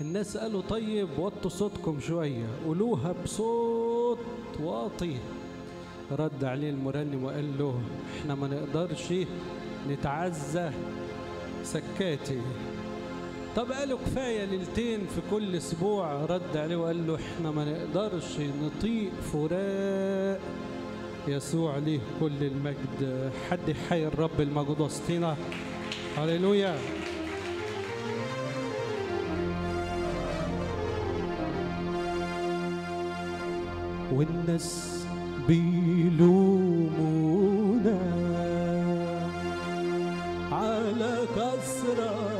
الناس قالوا طيب وطوا صوتكم شوية قولوها بصوت واطي رد عليه المرنم وقال له احنا ما نقدرش نتعزى سكاتي طب قالوا كفاية ليلتين في كل اسبوع رد عليه وقال له احنا ما نقدرش نطيق فراق يسوع ليه كل المجد حد يحيي الرب المجد وسطينا هللويا والناس بيلومونا على كثرة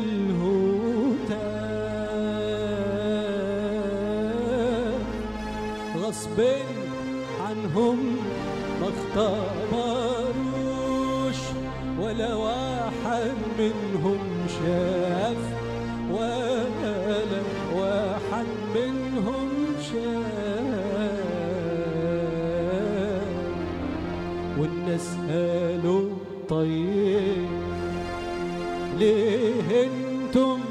الهتاف غصب عنهم ما اختبروش ولا واحد منهم شاف ولا واحد منهم شاف والناس قالوا طيب ليه انتم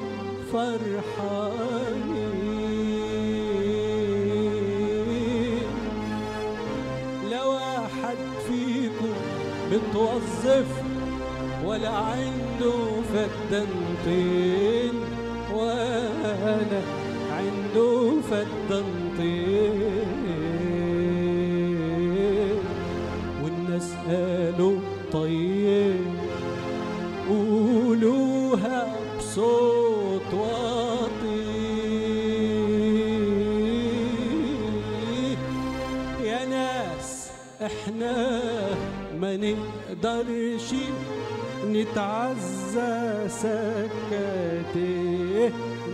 فرحانين لا واحد فيكم متوظف ولا عنده فدنتين ولا عنده فدنتين والناس قالوا طيب قولوها بصوت واطي يا ناس احنا ما نقدرش نتعزى سكاتي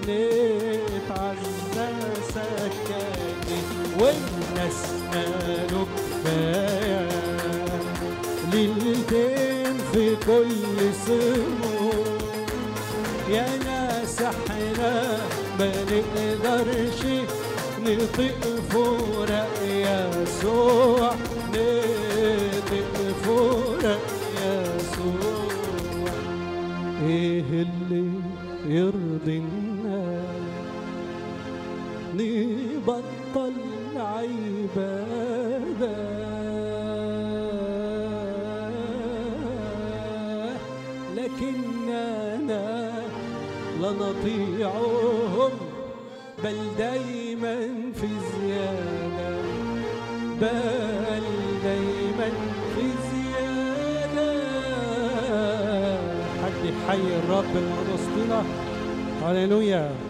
نتعزى سكاتي والناس قالوا كفايه ليلتين في كل سمو يا ناس احنا ما نقدرش نطيق فورق يسوع نطيق فورق يسوع ايه اللي يرضي الناس نبطل عبادة لكننا لا نطيعهم بل دايما في زيادة بل دايما في زيادة حد يحيي الرب من وسطنا هللويا